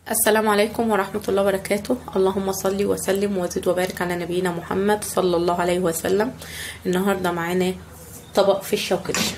السلام عليكم ورحمة الله وبركاته اللهم صل وسلم وزد وبارك على نبينا محمد صلى الله عليه وسلم النهاردة معانا طبق فشة وكرشة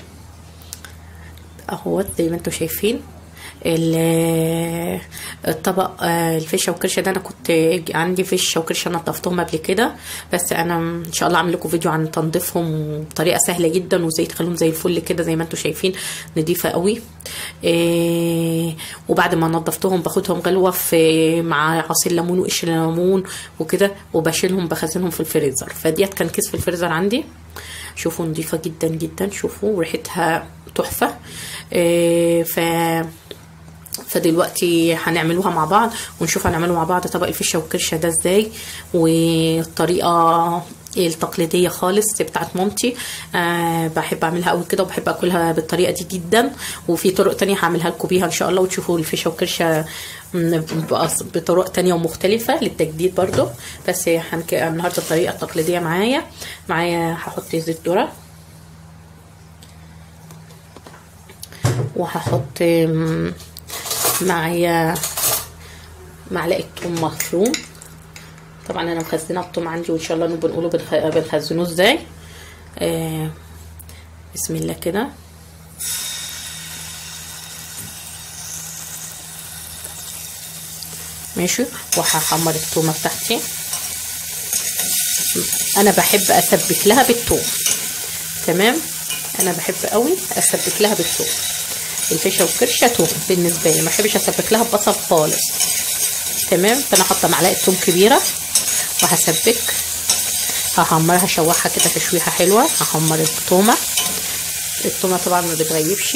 اهوت زي ما انتم شايفين ال- الطبق آه، الفشه والكرشه ده انا كنت عندي فشه وكرشه نضفتهم قبل كده بس انا ان شاء الله اعمل لكم فيديو عن تنظيفهم بطريقه سهله جدا وازاي تخليهم زي الفل كده زي ما انتم شايفين نضيفه قوي إيه وبعد ما نضفتهم باخدهم غلوه في مع عصير ليمون وقشر ليمون وكده وبشيلهم بخزنهم في الفريزر فديت كان كيس في الفريزر عندي شوفوا نضيفه جدا جدا شوفوا وريحتها تحفه إيه ف فدلوقتي هنعملوها مع بعض ونشوف هنعمله مع بعض طبق الفشه والكرشه ده ازاي والطريقه التقليديه خالص بتاعت مامتي أه بحب اعملها قوي كده وبحب اكلها بالطريقه دي جدا وفي طرق تانية هعملها لكم بيها ان شاء الله وتشوفوا الفشه والكرشه م- بأص- بطرق تانية ومختلفة للتجديد برضو بس هنك... النهاردة الطريقة التقليدية معايا معايا هحط زيت ذرة وهحط م- معايا معلقه ثوم مفروم طبعا انا مخزنه الثوم عندي وان شاء الله نبقى نقوله بنخ... بنخزنوه ازاي آه بسم الله كده ماشي وهحمر التومه بتاعتي انا بحب اسبك لها بالثوم تمام انا بحب قوي اسبك لها بالثوم الفشه والكرشه توم بالنسبه لي ما بحبش اسبك لها ببصل خالص تمام فانا حاطه معلقه توم كبيره وهسبك هحمرها اشوحها كده تشويحه حلوه هحمر التومه التومه طبعا ما بتغيبش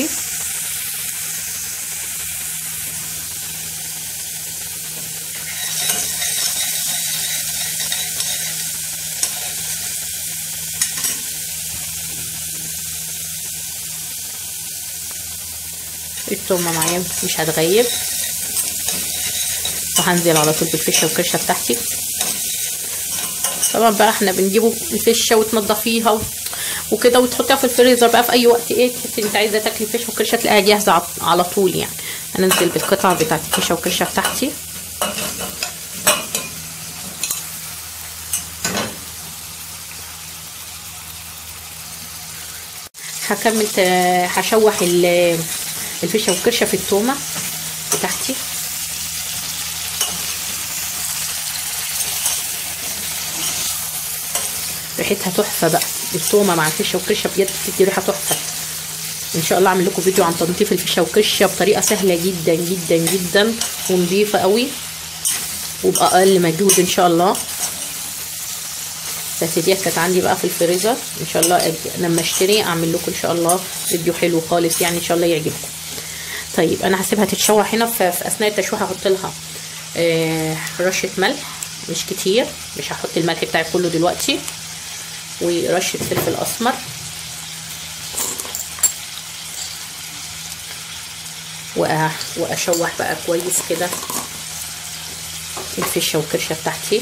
التومه معايا مش هتغيب وهنزل على طول بالفشه والكرشه بتاعتي طبعا بقى احنا بنجيبوا الفشه وتنضفيها و... وكده وتحطيها في الفريزر بقى في اي وقت ايه تحسي انت عايزه تاكلي فشه وكرشه تلاقيها جاهزه على طول يعني هننزل بالقطع بتاعت الفشه والكرشه بتاعتي هكمل هشوح الفشه والكرشه في التومه بتاعتي ريحتها تحفه بقى التومه مع الفشه والكرشه بجد بتدي ريحه تحفه ان شاء الله اعمل لكم فيديو عن تنظيف الفشه والكرشه بطريقه سهله جدا جدا جدا ونظيفه قوي وباقل مجهود ان شاء الله بس ديت كانت عندي بقى في الفريزر ان شاء الله لما اشتري اعمل لكم ان شاء الله فيديو حلو خالص يعني ان شاء الله يعجبكم طيب انا هسيبها تتشوح هنا في, في اثناء التشويح هحط لها آه رشه ملح مش كتير مش هحط الملح بتاعي كله دلوقتي ورشه فلفل اسمر واشوح بقى كويس كده الفشه والكرشه بتاعتي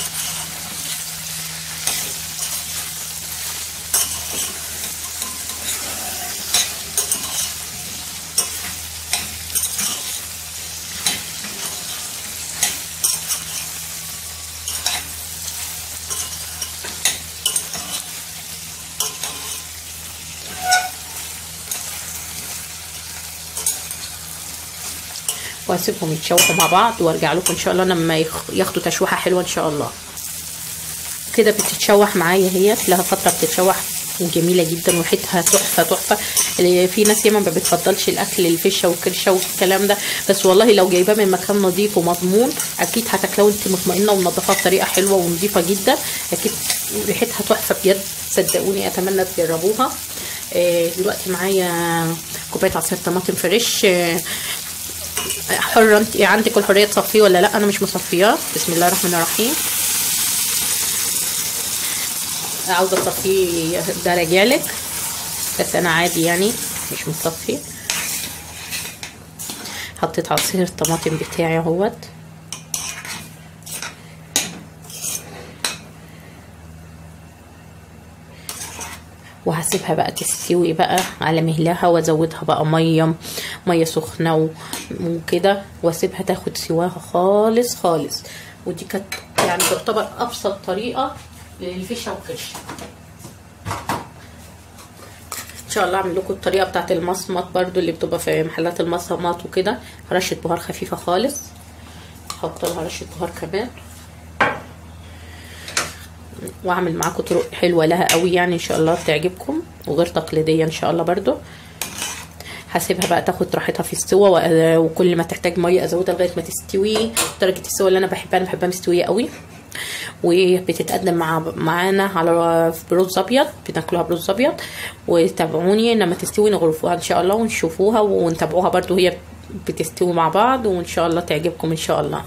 واسيبهم يتشوحوا مع بعض وارجع لكم ان شاء الله لما ياخدوا تشويحه حلوه ان شاء الله كده بتتشوح معايا هي لها فتره بتتشوح وجميله جدا وريحتها تحفه تحفه في ناس ياما ما بتفضلش الاكل الفشه والكرشه والكلام ده بس والله لو جايباه من مكان نظيف ومضمون اكيد هتاكلوه انت مطمئنه ومنضفاه بطريقه حلوه ونظيفه جدا اكيد ريحتها تحفه بجد صدقوني اتمنى تجربوها دلوقتي معايا كوبايه عصير طماطم فريش حرة انت عندك الحرية تصفيه ولا لا انا مش مصفياه بسم الله الرحمن الرحيم عاوزة تصفيه ده راجعلك بس انا عادي يعني مش مصفي حطيت عصير الطماطم بتاعي اهوت وهسيبها بقى تستوي بقى على مهلها وازودها بقى ميه ميه سخنه و- وكده واسيبها تاخد سواها خالص خالص ودي كانت يعني تعتبر ابسط طريقه للفشه والكرشه ان شاء الله اعمل لكم الطريقه بتاعت المصمت برضو اللي بتبقى في محلات المصمت وكده رشه بهار خفيفه خالص احط لها رشه بهار كمان واعمل معاكم طرق حلوه لها قوي يعني ان شاء الله تعجبكم وغير تقليديه ان شاء الله برضو هسيبها بقى تاخد راحتها في السوا و- وكل ما تحتاج ميه ازودها لغايه ما تستوي درجه السوا اللي انا بحبها انا بحبها مستويه قوي وبتتقدم مع معانا على برز ابيض بناكلوها برز ابيض وتابعوني لما تستوي نغرفوها ان شاء الله ونشوفوها ونتابعوها برضو هي بتستوي مع بعض وان شاء الله تعجبكم ان شاء الله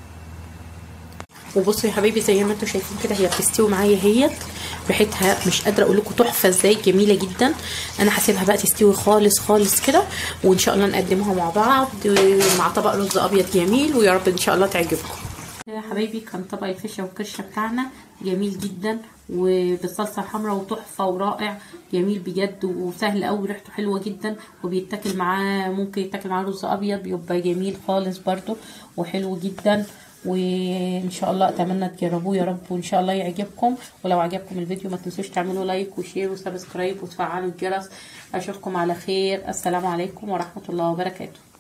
وبصوا يا حبايبي زي ما انتم شايفين كده هي بتستوي معايا اهيت ريحتها مش قادره اقول لكم تحفه ازاي جميله جدا انا هسيبها بقى تستوي خالص خالص كده وان شاء الله نقدمها مع بعض مع طبق رز ابيض جميل ويا رب ان شاء الله تعجبكم يا حبايبي كان طبق الفشه والكرشه بتاعنا جميل جدا وبالصلصه الحمراء وتحفه ورائع جميل بجد وسهل قوي ريحته حلوه جدا وبيتاكل معاه ممكن يتاكل معاه رز ابيض بيبقى جميل خالص برده وحلو جدا وان شاء الله اتمنى تجربوه يا رب وان شاء الله يعجبكم ولو عجبكم الفيديو ما تنسوش تعملوا لايك وشير وسبسكرايب وتفعلوا الجرس اشوفكم على خير السلام عليكم ورحمه الله وبركاته